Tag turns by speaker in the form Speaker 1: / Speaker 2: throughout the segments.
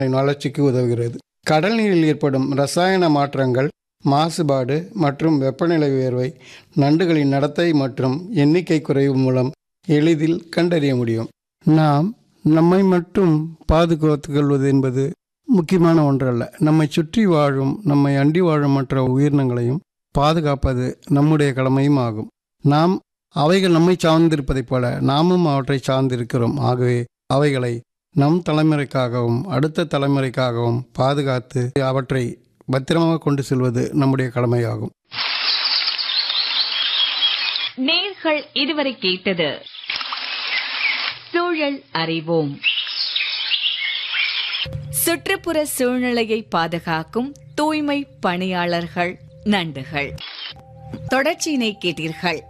Speaker 1: வளர்ச்சிக்கு உதவுகிறது கடல் நீரில் ஏற்படும் ரசாயன மாற்றங்கள் மாசுபாடு மற்றும் வெப்பநிலை உயர்வை நண்டுகளின் நடத்தை மற்றும் எண்ணிக்கை குறைவு மூலம் எளிதில் கண்டறிய முடியும் நாம் நம்மை மட்டும் பாதுகாத்துக் கொள்வது என்பது முக்கியமான ஒன்றல்ல நம்மை சுற்றி வாழும் நம்மை அண்டி வாழும் மற்ற உயிரினங்களையும் பாதுகாப்பது நம்முடைய கடமையும் ஆகும் நாம் அவைகள் நம்மை சார்ந்திருப்பதைப் போல நாமும் அவற்றை சார்ந்திருக்கிறோம் ஆகவே அவைகளை நம் தலைமுறைக்காகவும் அடுத்த தலைமுறைக்காகவும் பாதுகாத்து அவற்றை பத்திரமாக கொண்டு செல்வது நம்முடைய கடமையாகும்
Speaker 2: நேர்கள் இதுவரை கேட்டது சூழல் அறிவோம் சுற்றுப்புற சூழ்நிலையை பாதுகாக்கும் தூய்மை பணியாளர்கள் நண்டுகள் தொடர்ச்சியினை கேட்டீர்கள்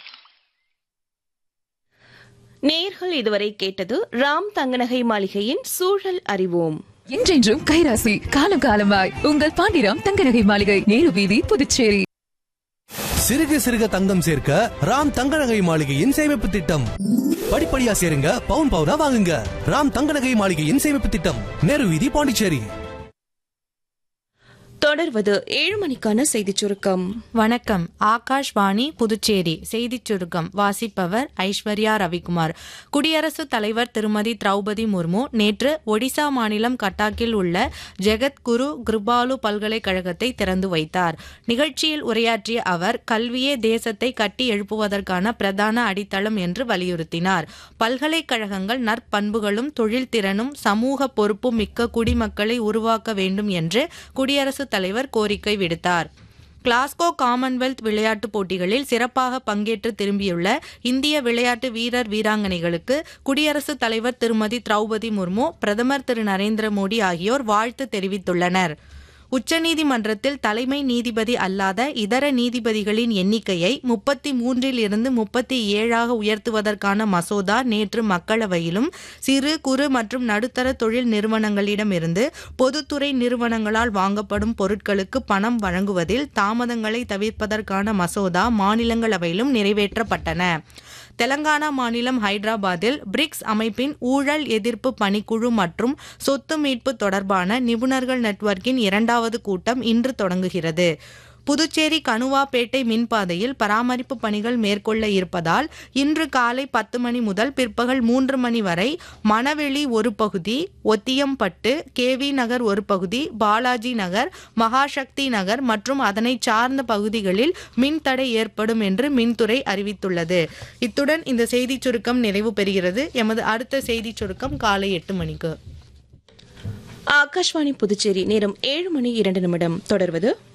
Speaker 3: நேர்கள் இதுவரை கேட்டது ராம் தங்கநகை மாளிகையின் சூழல் அறிவோம்
Speaker 4: என்றென்றும் கைராசி காலம் காலமாய் உங்கள் பாண்டிராம் தங்கநகை மாளிகை நேரு வீதி புதுச்சேரி
Speaker 5: சிறுக சிறுக தங்கம் சேர்க்க ராம் தங்க நகை மாளிகையின் சேமிப்பு திட்டம் படிப்படியா சேருங்க பவுன் பவுனா வாங்குங்க ராம் தங்க நகை மாளிகையின் சேமிப்பு திட்டம் நேரு வீதி பாண்டிச்சேரி
Speaker 3: தொடர்வது ஏழு மணிக்கான செய்திச் சுருக்கம்
Speaker 6: வணக்கம் ஆகாஷ்வாணி புதுச்சேரி செய்திச் சுருக்கம் வாசிப்பவர் ஐஸ்வர்யா ரவிக்குமார் குடியரசுத் தலைவர் திருமதி திரௌபதி முர்மு நேற்று ஒடிசா மாநிலம் கட்டாக்கில் உள்ள ஜெகத்குரு கிருபாலு பல்கலைக்கழகத்தை திறந்து வைத்தார் நிகழ்ச்சியில் உரையாற்றிய அவர் கல்வியே தேசத்தை கட்டி எழுப்புவதற்கான பிரதான அடித்தளம் என்று வலியுறுத்தினார் பல்கலைக்கழகங்கள் நற்பண்புகளும் தொழில்திறனும் சமூக பொறுப்பும் மிக்க குடிமக்களை உருவாக்க வேண்டும் என்று குடியரசுத் தலைவர் கோரிக்கை விடுத்தார் கிளாஸ்கோ காமன்வெல்த் விளையாட்டுப் போட்டிகளில் சிறப்பாக பங்கேற்று திரும்பியுள்ள இந்திய விளையாட்டு வீரர் வீராங்கனைகளுக்கு குடியரசுத் தலைவர் திருமதி திரௌபதி முர்மு பிரதமர் திரு நரேந்திர மோடி ஆகியோர் வாழ்த்து தெரிவித்துள்ளனர் உச்சநீதிமன்றத்தில் தலைமை நீதிபதி அல்லாத இதர நீதிபதிகளின் எண்ணிக்கையை முப்பத்தி மூன்றில் இருந்து முப்பத்தி ஏழாக உயர்த்துவதற்கான மசோதா நேற்று மக்களவையிலும் சிறு குறு மற்றும் நடுத்தர தொழில் நிறுவனங்களிடமிருந்து பொதுத்துறை நிறுவனங்களால் வாங்கப்படும் பொருட்களுக்கு பணம் வழங்குவதில் தாமதங்களை தவிர்ப்பதற்கான மசோதா மாநிலங்களவையிலும் நிறைவேற்றப்பட்டன தெலங்கானா மாநிலம் ஹைதராபாத்தில் பிரிக்ஸ் அமைப்பின் ஊழல் எதிர்ப்பு பணிக்குழு மற்றும் சொத்து மீட்பு தொடர்பான நிபுணர்கள் நெட்வொர்க்கின் இரண்டாவது கூட்டம் இன்று தொடங்குகிறது புதுச்சேரி கனுவாப்பேட்டை மின்பாதையில் பராமரிப்பு பணிகள் மேற்கொள்ள இருப்பதால் இன்று காலை பத்து மணி முதல் பிற்பகல் மூன்று மணி வரை மணவெளி ஒரு பகுதி ஒத்தியம்பட்டு கேவி நகர் ஒரு பகுதி பாலாஜி நகர் மகாசக்தி நகர் மற்றும் அதனை சார்ந்த பகுதிகளில் மின்தடை ஏற்படும் என்று மின்துறை அறிவித்துள்ளது இத்துடன் இந்த செய்திச் சுருக்கம் நிறைவு பெறுகிறது எமது அடுத்த செய்திச் சுருக்கம் காலை எட்டு மணிக்கு
Speaker 3: ஆகாஷ்வாணி புதுச்சேரி நேரம் ஏழு மணி இரண்டு நிமிடம் தொடர்வது